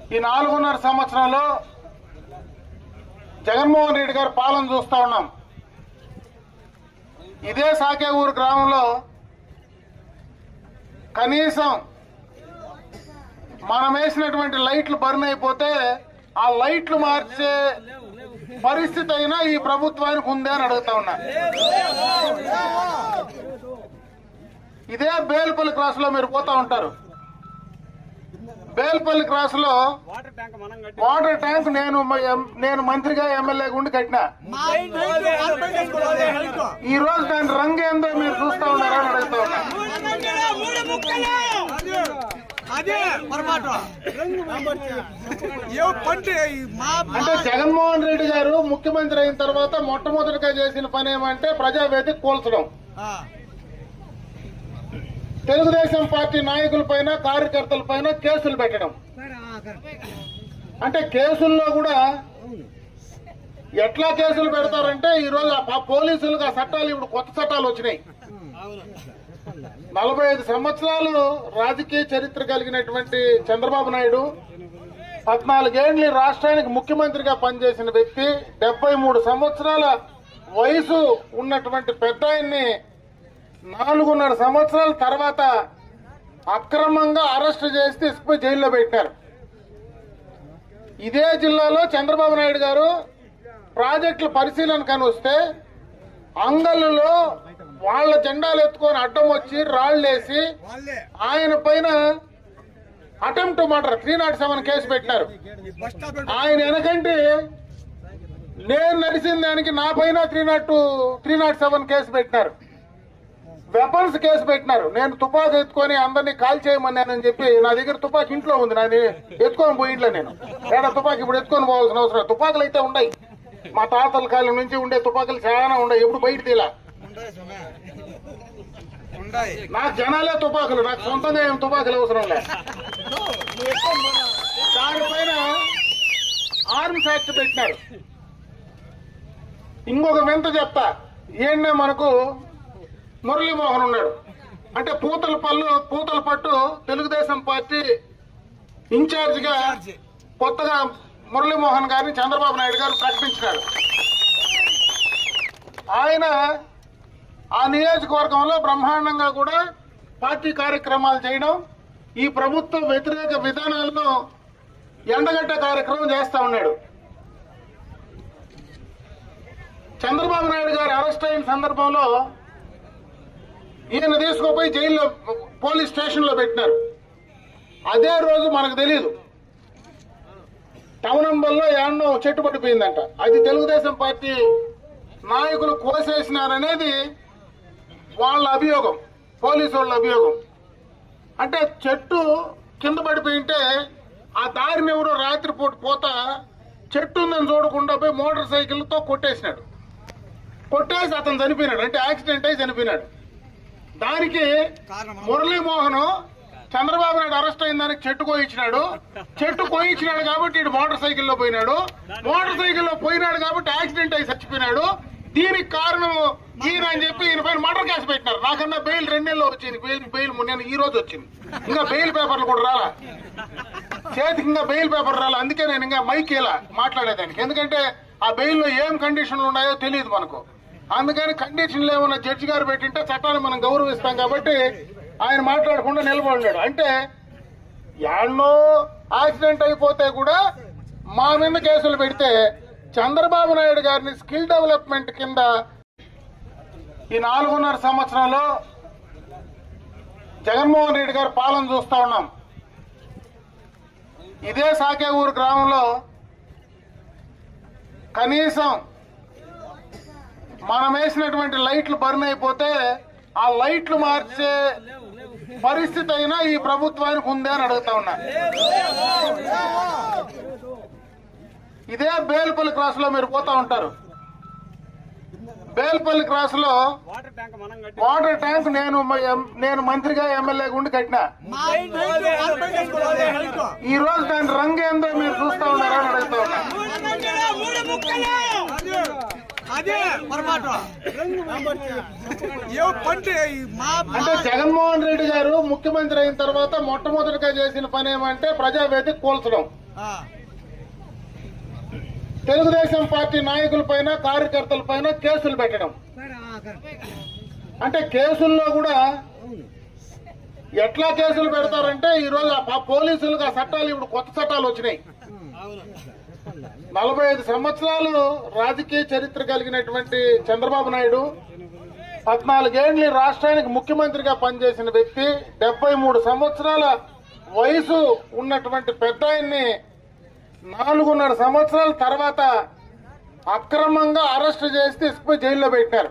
ఈ నాలుగున్నర సంవత్సరంలో జగన్మోహన్ రెడ్డి గారి పాలన చూస్తా ఉన్నాం ఇదే సాకే ఊరు గ్రామంలో కనీసం మనం వేసినటువంటి లైట్లు బర్న్ అయిపోతే ఆ లైట్లు మార్చే పరిస్థితి అయినా ఈ ప్రభుత్వానికి ఉందే అని అడుగుతా ఉన్నా ఇదే బేల్పల్లి క్రాస్ లో మీరు పోతా ఉంటారు బేల్పల్లి క్రాస్ లో వాటర్ ట్యాంక్ మనం కట్టి వాటర్ ట్యాంక్ నేను మ- ఎం- నేను మంత్రిగా ఎమ్మెల్యే గుండి కట్టినా ఈ రోజు దాని రంగు ఏందో మీరు చూస్తా ఉన్నారా అని అడుగుతా ఉన్నా అదే పొరపాటు ఏ పంటే మా అంటే జగన్మోహన్ రెడ్డి గారు ముఖ్యమంత్రి అయిన తర్వాత మొట్టమొదటిగా చేసిన పని ఏమంటే ప్రజావేదిక కూల్చడం ఆ, తెలుగుదేశం పార్టీ నాయకుల పైన కార్యకర్తల పైన కేసులు పెట్టడం అంటే కేసుల్లో కూడా ఎట్లా కేసులు పెడతారంటే ఈ రోజు ఆ ప- పోలీసులకు ఆ చట్టాలు ఇప్పుడు కొత్త చట్టాలు వచ్చినాయి నలభై ఐదు సంవత్సరాలు రాజకీయ చరిత్ర కలిగినటువంటి చంద్రబాబు నాయుడు పద్నాలుగేండ్లు ఈ రాష్ట్రానికి ముఖ్యమంత్రిగా పనిచేసిన వ్యక్తి డెబ్బై మూడు సంవత్సరాల వయసు ఉన్నటువంటి పెద్ద ఆయన్ని నాలుగున్నర సంవత్సరాల తర్వాత అక్రమంగా అరెస్ట్ చేసి తీసుకుపోయి జైల్లో పెట్టారు ఇదే జిల్లాలో చంద్రబాబు నాయుడు గారు ప్రాజెక్టుల పరిశీలన కానీ వస్తే అంగళ్ళలో వాళ్ళ జెండాలు ఎత్తుకొని అడ్డం వచ్చి రాళ్లేసి వాళ్ళే ఆయన పైన attempt murder three not seven case పెట్టినారు ఈ బస్ స్టాప్ ఆయన వెనకంటే నేను నడిచిన దానికి నా పైన three nought three not seven case పెట్టినారు వెపన్స్ కేసు పెట్టినారు నేను తుపాకు ఎత్తుకొని అందరినీ కాల్ చేయమన్నానని చెప్పి నా దగ్గర తుపాకి ఇంట్లో ఉంది నాది ఎత్తుకొని పోయింట్లో నేను ఏడ తుపాకి ఇప్పుడు ఎత్తుకొని పోవాల్సిన అవసరం తుపాకులు అయితే ఉన్నాయి మా తాతల కాలం నుంచి ఉండే తుపాకులు చాలా ఉన్నాయి ఎప్పుడు బయట తీలా ఉండాయి సమయ ఉండాయి నాకు జనాలే తుపాకులు నాకు సొంతంగా ఏం తుపాకులు అవసరం లే దానిపైన ఆర్మ్స్ యాక్ట్ పెట్టినారు ఇంకొక వింత చెప్తా ఏంటనే మనకు మురళీమోహన్ ఉన్నాడు అంటే పూతల పళ్ళు పూతల పట్టు తెలుగుదేశం పార్టీ ఇన్ఛార్జ్ గా కొత్తగా మురళీమోహన్ గారిని చంద్రబాబు నాయుడు గారు ప్రకటించినారు ఆయన ఆ నియోజకవర్గంలో బ్రహ్మాండంగా కూడా పార్టీ కార్యక్రమాలు చేయడం ఈ ప్రభుత్వ వ్యతిరేక విధానాలను ఎండగట్టే కార్యక్రమం చేస్తా ఉన్నాడు చంద్రబాబు నాయుడు గారు అరెస్ట్ అయిన సందర్భంలో ఈయన తీసుకుపోయి జైల్లో పోలీస్ స్టేషన్ లో పెట్టినారు అదే రోజు మనకు తెలియదు టౌనంబల్లో ఏడనో చెట్టు పడిపోయిందంట అది తెలుగుదేశం పార్టీ నాయకులు కోసేసినారనేది వాళ్ళ అభియోగం పోలీసు వాళ్ళ అభియోగం అంటే చెట్టు కింద పడిపోయింటే ఆ దారిని ఎవరో రాత్రిపూట పోతా చెట్టు ఉందని చూడకుండా పోయి మోటార్ సైకిల్తో కొట్టేసినాడు కొట్టేసి అతను చనిపోయినాడు అంటే యాక్సిడెంట్ అయి చనిపోయినాడు దానికి కారణం మురళీమోహన్ చంద్రబాబు నాయుడు అరెస్ట్ అయిన దానికి చెట్టు కోయించినాడు చెట్టు కోయించినాడు కాబట్టి ఇటు మోటార్ సైకిల్లో పోయినాడు మోటార్ సైకిల్లో పోయినాడు కాబట్టి యాక్సిడెంట్ అయి చచ్చిపోయినాడు దీనికి కారణం ఈయన అని చెప్పి ఈయన పైన మర్డర్ కేసు పెట్టినారు నాకన్నా బెయిల్ రెండు నెలలు వచ్చింది బెయిల్ బెయిల్ నేను ఈ రోజు వచ్చింది ఇంకా బెయిల్ పేపర్లు కూడా రాలా చేతికి ఇంకా బెయిల్ పేపర్ రాలా అందుకే నేను ఇంకా మైక్ ఇలా మాట్లాడేదానికి ఎందుకంటే ఆ బెయిల్ లో ఏం కండిషన్లు ఉన్నాయో తెలియదు మనకు అందుకని కండిషన్లు ఏమన్నా జడ్జి గారు పెట్టింటే చట్టాన్ని మనం గౌరవిస్తాం కాబట్టి ఆయన మాట్లాడకుండా నిలబడినాడు అంటే యాడ్నో యాక్సిడెంట్ అయిపోతే కూడా మా మీద కేసులు పెడితే చంద్రబాబు నాయుడు గారిని స్కిల్ డెవలప్మెంట్ కింద ఈ నాలుగున్నర సంవత్సరంలో జగన్మోహన్ రెడ్డి గారి పాలన చూస్తా ఉన్నాం ఇదే సాకే ఊరు గ్రామంలో కనీసం మనం వేసినటువంటి లైట్లు బర్న్ అయిపోతే ఆ లైట్లు మార్చే పరిస్థితి అయినా ఈ ప్రభుత్వానికి ఉందే అని అడుగుతా ఉన్నా ఇదే బేల్పల్లి క్రాస్ లో మీరు పోతా ఉంటారు బేల్పల్లి క్రాస్ లో వాటర్ ట్యాంక్ మనం కట్టి వాటర్ ట్యాంక్ నేను మ- ఎం- నేను మంత్రిగా ఎమ్మెల్యే గుండి కట్టినా మా నైట్ ఈ రోజు దాని రంగు ఏందో మీరు చూస్తా ఉన్నారా అని అడుగుతా ఉన్నా అదే పొరపాటు ఏ పంటే మా అంటే జగన్మోహన్ రెడ్డి గారు ముఖ్యమంత్రి అయిన తర్వాత మొట్టమొదటిగా చేసిన పని ఏమంటే ప్రజావేదిక కూల్చడం ఆ, ఆ, తెలుగుదేశం పార్టీ నాయకుల పైన కార్యకర్తల పైన కేసులు పెట్టడం అంటే కేసుల్లో కూడా ఎట్లా కేసులు పెడతారంటే ఈ రోజు ఆ ప- పోలీసులకు ఆ చట్టాలు ఇప్పుడు కొత్త చట్టాలు వచ్చినాయి నలభై ఐదు సంవత్సరాలు రాజకీయ చరిత్ర కలిగినటువంటి చంద్రబాబు నాయుడు పద్నాలుగేండ్లు ఈ రాష్ట్రానికి ముఖ్యమంత్రిగా పనిచేసిన వ్యక్తి డెబ్బై మూడు సంవత్సరాల వయసు ఉన్నటువంటి పెద్ద ఆయన్ని నాలుగున్నర సంవత్సరాల తర్వాత అక్రమంగా అరెస్ట్ చేసి తీసుకుపోయి జైల్లో పెట్టారు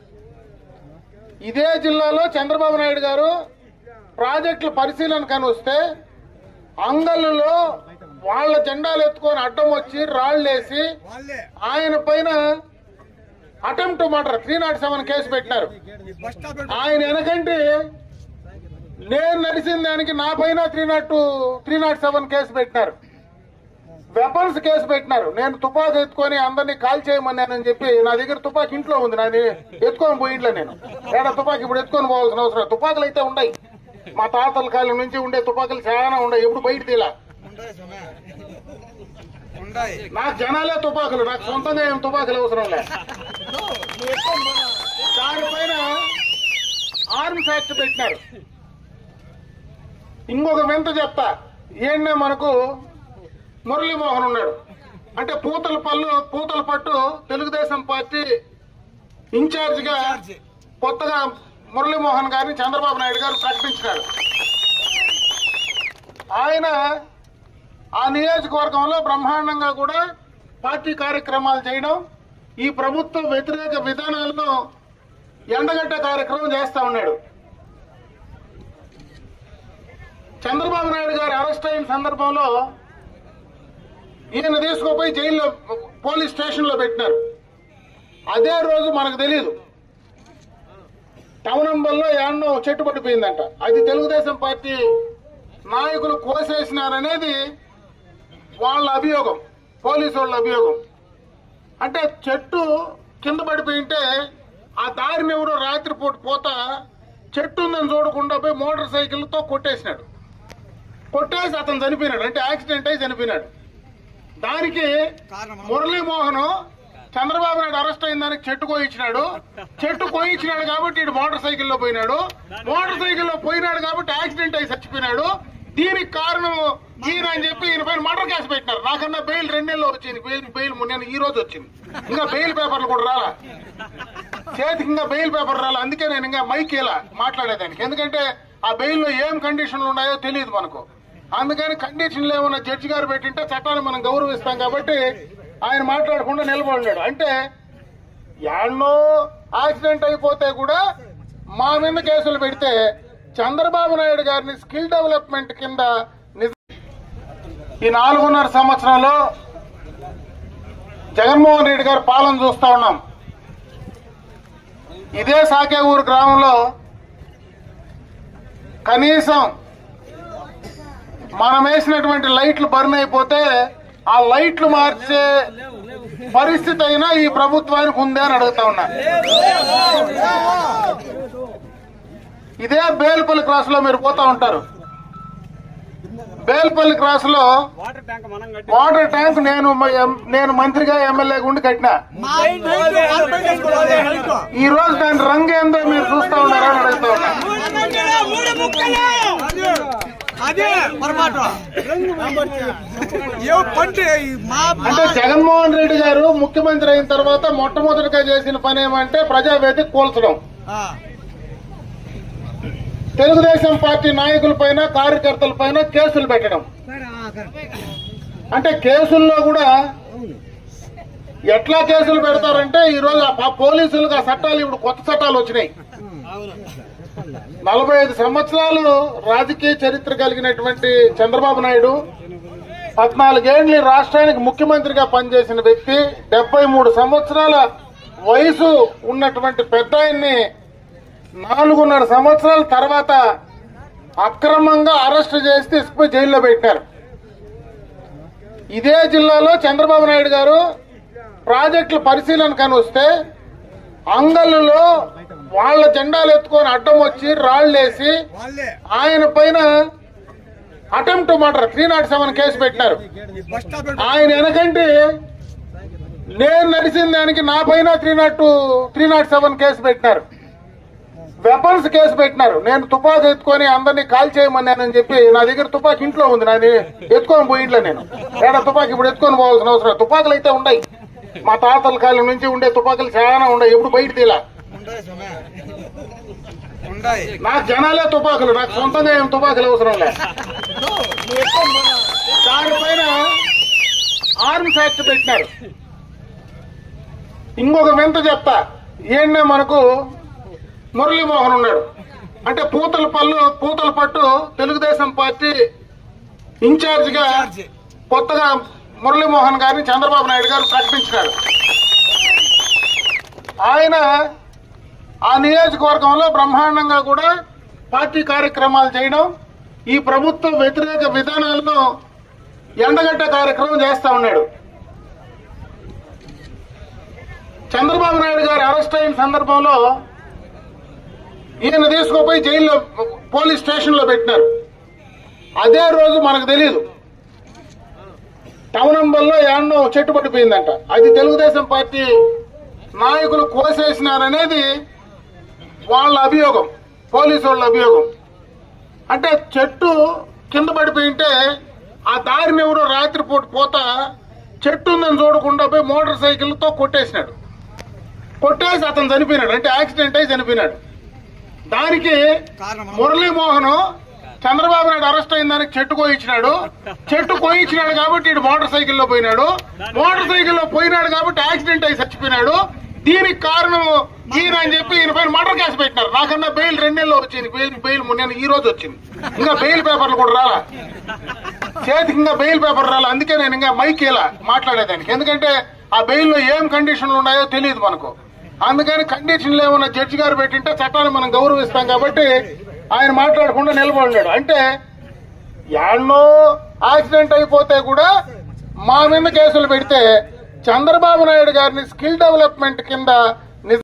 ఇదే జిల్లాలో చంద్రబాబు నాయుడు గారు ప్రాజెక్టుల పరిశీలన కని వస్తే అంగళ్ళలో వాళ్ళ జెండాలు ఎత్తుకొని అడ్డం వచ్చి రాళ్లేసి వాళ్ళే ఆయన పైన attempt murder three not seven case పెట్టినారు ఈ బస్ స్టాప్ పెట్టు. ఆయన వెనకంటే నేను నడిచిన దానికి నా పైన three nought three not seven case పెట్టినారు వెపన్స్ కేసు పెట్టినారు నేను తుపాకు ఎత్తుకొని అందరినీ కాల్ చేయమన్నానని చెప్పి నా దగ్గర తుపాకి ఇంట్లో ఉంది నాది ఎత్తుకొని పోయింట్లో నేను ఏడ తుపాకి ఇప్పుడు ఎత్తుకొని పోవాల్సిన అవసరం తుపాకులు అయితే ఉన్నాయి మా తాతల కాలం నుంచి ఉండే తుపాకులు చాలా ఉన్నాయి ఎప్పుడు బయట తీలా ఉండాయి సొమ్మె. ఉండాయి నాకు జనాలే తుపాకులు నాకు సొంతంగా ఏం తుపాకులు అవసరం లే దానిపైన ఆర్మ్స్ యాక్ట్ పెట్టినారు ఇంకొక వింత చెప్తా ఏంటనే మనకు మురళీమోహన్ ఉన్నాడు అంటే పూతల పళ్ళు పూతల పట్టు తెలుగుదేశం పార్టీ ఇన్ఛార్జ్ గా కొత్తగా మురళీమోహన్ గారిని చంద్రబాబు నాయుడు గారు ప్రకటించినారు ఆయన ఆ నియోజకవర్గంలో బ్రహ్మాండంగా కూడా పార్టీ కార్యక్రమాలు చేయడం ఈ ప్రభుత్వ వ్యతిరేక విధానాలను ఎండగట్టే కార్యక్రమం చేస్తా ఉన్నాడు చంద్రబాబు నాయుడు గారు అరెస్ట్ అయిన సందర్భంలో ఈయన తీసుకుపోయి జైల్లో పోలీస్ స్టేషన్ లో పెట్టినారు అదే రోజు మనకు తెలియదు టౌనంబల్లో ఏడనో చెట్టు పట్టిపోయిందంట అది తెలుగుదేశం పార్టీ నాయకులు కోసేసినారనేది వాళ్ళ అభియోగం పోలీసు వాళ్ళ అభియోగం అంటే చెట్టు కింద పడిపోయింటే ఆ దారిని ఎవరో రాత్రిపూట పోతా చెట్టు ఉందని చూడకుండా పోయి మోటార్ సైకిల్తో కొట్టేసినాడు కొట్టేసి అతను చనిపోయినాడు అంటే యాక్సిడెంట్ అయి చనిపోయినాడు దానికి కారణం మురళీమోహన్ చంద్రబాబు నాయుడు అరెస్ట్ అయిన దానికి చెట్టు కోయించినాడు చెట్టు కోయించినాడు కాబట్టి ఇటు మోటార్ సైకిల్లో పోయినాడు మోటార్ సైకిల్లో పోయినాడు కాబట్టి యాక్సిడెంట్ అయి చచ్చిపోయినాడు దీనికి కారణం ఈయన అని చెప్పి ఈయన పైన మర్డర్ కేసు పెట్టినారు నాకన్నా బెయిల్ రెండేళ్ళు వచ్చింది బెయిల్ బెయిల్ నేను ఈ రోజు వచ్చింది ఇంకా బెయిల్ పేపర్లు కూడా రాలా చేతికి ఇంకా బెయిల్ పేపర్ రాలా అందుకే నేను ఇంకా మైక్ ఇలా మాట్లాడేదానికి ఎందుకంటే ఆ బెయిల్ లో ఏం కండిషన్లు ఉన్నాయో తెలియదు మనకు అందుకని కండిషన్లు ఏమన్నా జడ్జి గారు పెట్టింటే చట్టాన్ని మనం గౌరవిస్తాం కాబట్టి ఆయన మాట్లాడకుండా నిలబడినాడు అంటే యాడ్నో యాక్సిడెంట్ అయిపోతే కూడా మా మీద కేసులు పెడితే చంద్రబాబు నాయుడు గారిని స్కిల్ డెవలప్మెంట్ కింద నిజ- ఈ నాలుగున్నర సంవత్సరంలో జగన్మోహన్ రెడ్డి గారి పాలన చూస్తా ఉన్నాం ఇదే సాకేఊరు గ్రామంలో కనీసం మనం వేసినటువంటి లైట్లు బర్న్ అయిపోతే ఆ లైట్లు మార్చే పరిస్థితి అయినా ఈ ప్రభుత్వానికి ఉందే అని అడుగుతా ఉన్నా ఇదే బేల్పల్లి క్రాస్ లో మీరు పోతా ఉంటారు బేల్పల్లి క్రాస్ లో వాటర్ ట్యాంక్ మనం కట్టి వాటర్ ట్యాంక్ నేను మ- ఎం- నేను మంత్రిగా ఎమ్మెల్యేగా ఉండి కట్టినా మా హైట్ నలభై చేసుకోవాలి, హైట్. ఈ రోజు దాని రంగు ఏందో మీరు చూస్తా ఉన్నారా అని అడుగుతా ఉన్నా అదే అదే పొరపాటు ఏ పంటే ఈ మా అంటే జగన్మోహన్ రెడ్డి గారు ముఖ్యమంత్రి అయిన తర్వాత మొట్టమొదటిగా చేసిన పని ఏమంటే ప్రజావేదిక కూల్చడం ఆ, తెలుగుదేశం పార్టీ నాయకుల పైన కార్యకర్తల పైన కేసులు పెట్టడం అంటే కేసుల్లో కూడా ఎట్లా కేసులు పెడతారంటే ఈ రోజు ఆ ప- పోలీసులకు ఆ చట్టాలు ఇప్పుడు కొత్త చట్టాలు వచ్చినాయి నలభై ఐదు సంవత్సరాలు రాజకీయ చరిత్ర కలిగినటువంటి చంద్రబాబు నాయుడు పద్నాలుగేండ్లు ఈ రాష్ట్రానికి ముఖ్యమంత్రిగా పనిచేసిన వ్యక్తి డెబ్బై మూడు సంవత్సరాల వయసు ఉన్నటువంటి పెద్ద ఆయన్ని నాలుగున్నర సంవత్సరాల తర్వాత అక్రమంగా అరెస్ట్ చేసి తీసుకుపోయి జైల్లో పెట్టారు ఇదే జిల్లాలో చంద్రబాబు నాయుడు గారు ప్రాజెక్టుల పరిశీలన కని వస్తే అంగళ్ళలో వాళ్ళ జెండాలు ఎత్తుకొని అడ్డం వచ్చి రాళ్లేసి వాళ్ళే ఆయన పైన attempt murder three not seven case పెట్టినారు బస్ స్టాప్ ఆయన వెనకంటే నేను నడిచిన దానికి నా పైన three nought two three not seven case పెట్టినారు వెపన్స్ కేసు పెట్టినారు నేను తుపాకు ఎత్తుకొని అందరినీ కాల్ చేయమన్నానని చెప్పి నా దగ్గర తుపాకి ఇంట్లో ఉంది నాది ఎత్తుకొని పోయింట్లో నేను ఏడా తుపాకి ఇప్పుడు ఎత్తుకొని పోవాల్సిన అవసరం లేదు. తుపాకులు అయితే ఉన్నాయి మా తాతల కాలం నుంచి ఉండే తుపాకులు చాలా ఉన్నాయి ఎప్పుడు బయట తీలా ఉండాయి సమయ ఉండాయి నాకు జనాలే తుపాకులు నాకు సొంతంగా ఏం తుపాకులు అవసరం లే దానిపైన ఆర్మ్స్ యాక్ట్ పెట్టినారు ఇంకొక వింత చెప్తా ఏంటనే మనకు మురళీమోహన్ ఉన్నాడు అంటే పూతల పళ్ళు పూతల పట్టు తెలుగుదేశం పార్టీ ఇన్ఛార్జ్ గా కొత్తగా మురళీమోహన్ గారిని చంద్రబాబు నాయుడు గారు ప్రకటించినారు ఆయన ఆ నియోజకవర్గంలో బ్రహ్మాండంగా కూడా పార్టీ కార్యక్రమాలు చేయడం ఈ ప్రభుత్వ వ్యతిరేక విధానాలను ఎండగట్ట కార్యక్రమం చేస్తా ఉన్నాడు చంద్రబాబు నాయుడు గారు అరెస్ట్ అయిన సందర్భంలో ఈయన తీసుకుపోయి జైల్లో పోలీస్ స్టేషన్ లో పెట్టినారు అదే రోజు మనకు తెలియదు టౌన్ అంబల్లో యాన్నో చెట్టు పట్టిపోయిందంట అది తెలుగుదేశం పార్టీ నాయకులు కోసేసినారనేది వాళ్ళ అభియోగం పోలీసు వాళ్ళ అభియోగం అంటే చెట్టు కింద పడిపోయింటే ఆ దారిని ఎవరో రాత్రిపూట పోతా చెట్టు ఉందని చూడకుండా పోయి మోటార్ సైకిల్తో కొట్టేసినాడు కొట్టేసి అతను చనిపోయినాడు అంటే యాక్సిడెంట్ అయి చనిపోయినాడు దానికి కారణమా? మురళీమోహన్ చంద్రబాబు నాయుడు అరెస్ట్ అయిన దానికి చెట్టు కోయించినాడు చెట్టు కోయించినాడు కాబట్టి ఇటు మోటార్ సైకిల్లో పోయినాడు మోటార్ సైకిల్లో పోయినాడు కాబట్టి యాక్సిడెంట్ అయి చచ్చిపోయినాడు దీనికి కారణం ఈయన అని చెప్పి ఈయన పైన మర్డర్ కేసు పెట్టినారు నాకన్నా బెయిల్ రెండేళ్ళు వచ్చింది బెయిల్ బెయిల్ నేను ఈ రోజు వచ్చింది ఇంకా బెయిల్ పేపర్లు కూడా రాలా చేతికి ఇంకా బెయిల్ పేపర్ రాలా అందుకే నేను ఇంకా మైక్ ఇలా మాట్లాడేదానికి ఎందుకంటే ఆ బెయిల్ లో ఏం కండిషన్లు ఉన్నాయో తెలియదు మనకు అందుకని కండిషన్లు ఏమన్నా జడ్జి గారు పెట్టింటే చట్టాన్ని మనం గౌరవిస్తాం కాబట్టి ఆయన మాట్లాడకుండా నిలబడలేడు అంటే యాన్నో యాక్సిడెంట్ అయిపోతే కూడా మా మీద కేసులు పెడితే చంద్రబాబు నాయుడు గారిని స్కిల్ డెవలప్మెంట్ కింద